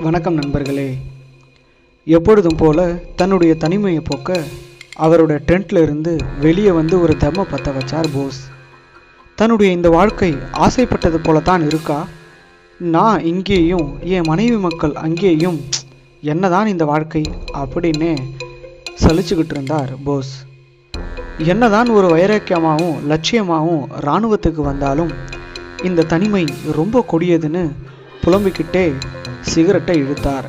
வணக்கம் நண்பர்களே எப்பொழுதும் போல தன்னுடைய தனிமையை போக்க அவரோட டென்ட்ல இருந்து வெளியே வந்து ஒரு தம்ம பற்ற வச்சார் போஸ் தன்னுடைய இந்த வாழ்க்கை ஆசைப்பட்டது போல தான் இருக்கா நான் இங்கேயும் என் மனைவி மக்கள் அங்கேயும் என்னதான் இந்த வாழ்க்கை அப்படின்னு சலிச்சுக்கிட்டு இருந்தார் போஸ் என்னதான் ஒரு வைராக்கியமாகவும் லட்சியமாகவும் இராணுவத்துக்கு வந்தாலும் இந்த தனிமை ரொம்ப கொடியதுன்னு புலம்பிக்கிட்டே சிகரெட்டை இழுத்தார்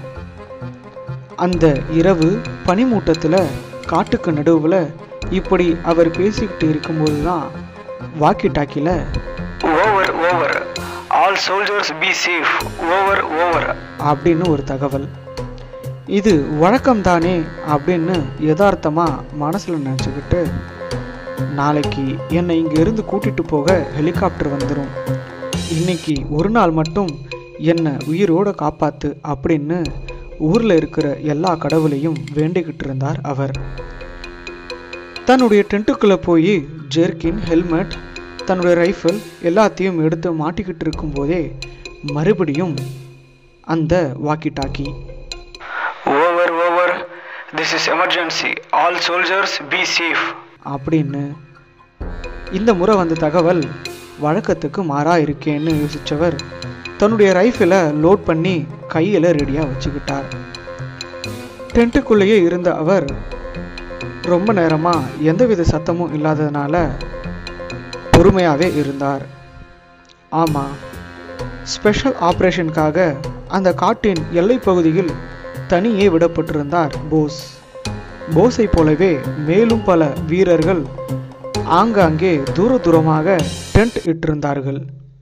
அந்த இரவு பனிமூட்டத்தில் காட்டுக்கு நடுவில் இப்படி அவர் பேசிக்கிட்டு இருக்கும்போது தான் வாக்கி டாக்கியில் over over all soldiers be safe over over அப்படின்னு ஒரு தகவல் இது வழக்கம்தானே அப்படின்னு யதார்த்தமாக மனசில் நினச்சிக்கிட்டு நாளைக்கு என்னை இங்கே இருந்து கூட்டிட்டு போக ஹெலிகாப்டர் வந்துடும் இன்னைக்கு ஒரு நாள் மட்டும் என்னை உயிரோட காப்பாத்து அப்படின்னு ஊரில் இருக்கிற எல்லா கடவுளையும் வேண்டிக்கிட்டு இருந்தார் அவர் தன்னுடைய டென்ட்டுக்குள்ளே போய் ஜெர்கின் ஹெல்மெட் தன்னுடைய ரைஃபிள் எல்லாத்தையும் எடுத்து மாட்டிக்கிட்டு இருக்கும்போதே மறுபடியும் அந்த walkie talkie over over this is emergency all soldiers be safe அப்படின்னு இந்த முறை வந்த தகவல் வழக்கத்துக்கு மாறா இருக்கேன்னு யோசிச்சவர் தன்னுடைய ரைஃபிளை லோட் பண்ணி கையில் ரெடியாக வச்சுக்கிட்டார் டென்ட்டுக்குள்ளேயே இருந்த அவர் ரொம்ப நேரமாக எந்தவித சத்தமும் இல்லாததுனால பொறுமையாகவே இருந்தார் ஆமாம் ஸ்பெஷல் ஆப்ரேஷனுக்காக அந்த காட்டின் எல்லைப் பகுதியில் தனியே விடப்பட்டிருந்தார் போஸ் போஸை போலவே மேலும் பல வீரர்கள் ஆங்காங்கே தூர தூரமாக டென்ட் இட்டிருந்தார்கள்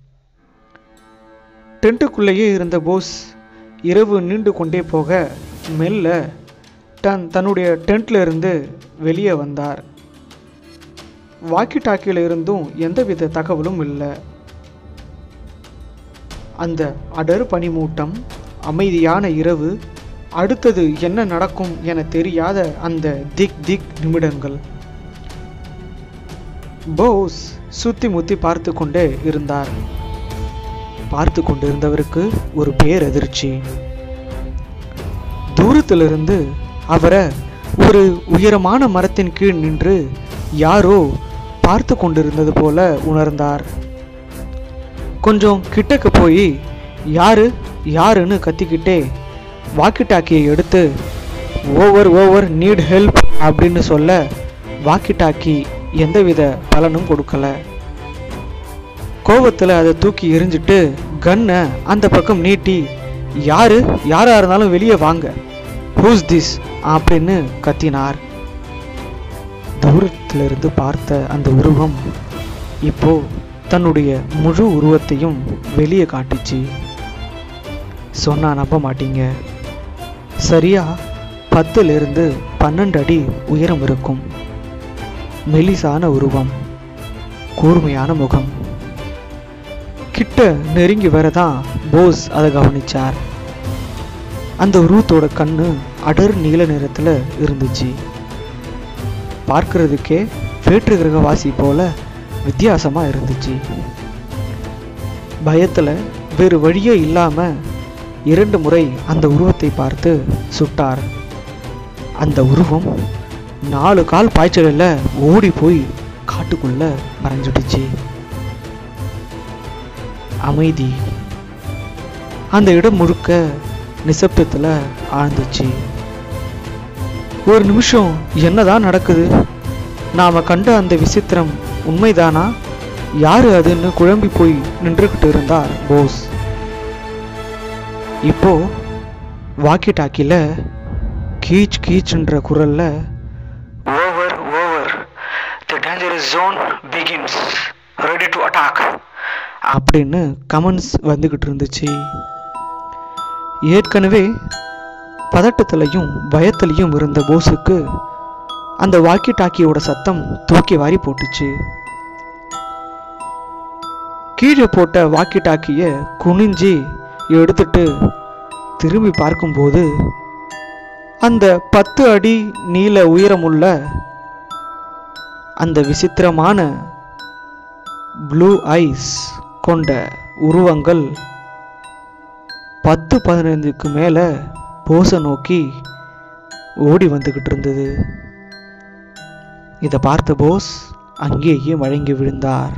டென்ட்டுக்குள்ளேயே இருந்த போஸ் இரவு நீண்டு கொண்டே போக மெல்ல தன் தன்னுடைய டென்ட்ல இருந்து வெளியே வந்தார் வாக்கி டாக்கியில் இருந்தும் எந்தவித தகவலும் இல்லை அந்த அடர் பனிமூட்டம் அமைதியான இரவு அடுத்தது என்ன நடக்கும் என தெரியாத அந்த திக் திக் நிமிடங்கள் போஸ் சுத்தி முத்தி பார்த்து கொண்டே இருந்தார் பார்த்து கொண்டிருந்தவருக்கு ஒரு பேரதிர்ச்சி தூரத்திலிருந்து அவரை ஒரு உயரமான மரத்தின் கீழ் நின்று யாரோ பார்த்து கொண்டிருந்தது போல உணர்ந்தார் கொஞ்சம் கிட்டக்க போய் யாரு யாருன்னு கத்திக்கிட்டே வாக்கி டாக்கியை எடுத்து ஓவர் ஓவர் நீட் ஹெல்ப் அப்படின்னு சொல்ல வாக்கி டாக்கி எந்தவித பலனும் கொடுக்கல கோவத்தில் அதை தூக்கி எரிஞ்சிட்டு கன்னை அந்த பக்கம் நீட்டி யாரு யாரா இருந்தாலும் வெளியே வாங்க ஹூஸ் திஸ் அப்படின்னு கத்தினார் தூரத்துல இருந்து பார்த்த அந்த உருவம் இப்போ தன்னுடைய முழு உருவத்தையும் வெளியே காட்டுச்சு சொன்னா நம்ப மாட்டீங்க சரியா பத்துல இருந்து பன்னெண்டு அடி உயரம் இருக்கும் மெலிசான உருவம் கூர்மையான முகம் கிட்ட நெருங்கி வரதான் போஸ் அதை கவனிச்சார் அந்த உருவத்தோட கண்ணு அடர் நீல நிறத்துல இருந்துச்சு பார்க்கிறதுக்கே வேற்று கிரகவாசி போல வித்தியாசமா இருந்துச்சு பயத்துல வேறு வழியே இல்லாம இரண்டு முறை அந்த உருவத்தை பார்த்து சுட்டார் அந்த உருவம் நாலு கால் பாய்ச்சலில் ஓடி போய் காட்டுக்குள்ள மறைஞ்சிடுச்சு அமைதி அந்த இடம் முழுக்க நிசப்தத்துல ஆழ்ந்துச்சு ஒரு நிமிஷம் என்னதான் நடக்குது நாம கண்ட அந்த விசித்திரம் உண்மைதானா யாரு அதுன்னு குழம்பி போய் நின்றுகிட்டு இருந்தார் போஸ் இப்போ வாக்கி டாக்கில கீச் கீச்ன்ற குரல்ல over over the dangerous zone begins ready to attack அப்படின்னு கமெண்ட்ஸ் வந்துக்கிட்டு இருந்துச்சு ஏற்கனவே பதட்டத்திலையும் பயத்திலையும் இருந்த போஸுக்கு அந்த வாக்கி டாக்கியோட சத்தம் தூக்கி வாரி போட்டுச்சு கீழே போட்ட வாக்கி டாக்கிய குனிஞ்சி எடுத்துட்டு திரும்பி பார்க்கும்போது அந்த பத்து அடி நீள உயரமுள்ள அந்த விசித்திரமான ப்ளூ ஐஸ் கொண்ட உருவங்கள் பத்து பதினைந்துக்கு மேலே போஸை நோக்கி ஓடி வந்துக்கிட்டு இருந்தது இதை பார்த்த போஸ் அங்கேயே வழங்கி விழுந்தார்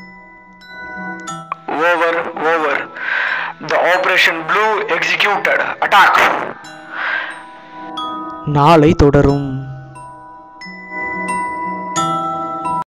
Over, over. The Operation Blue executed. Attack. நாளை தொடரும்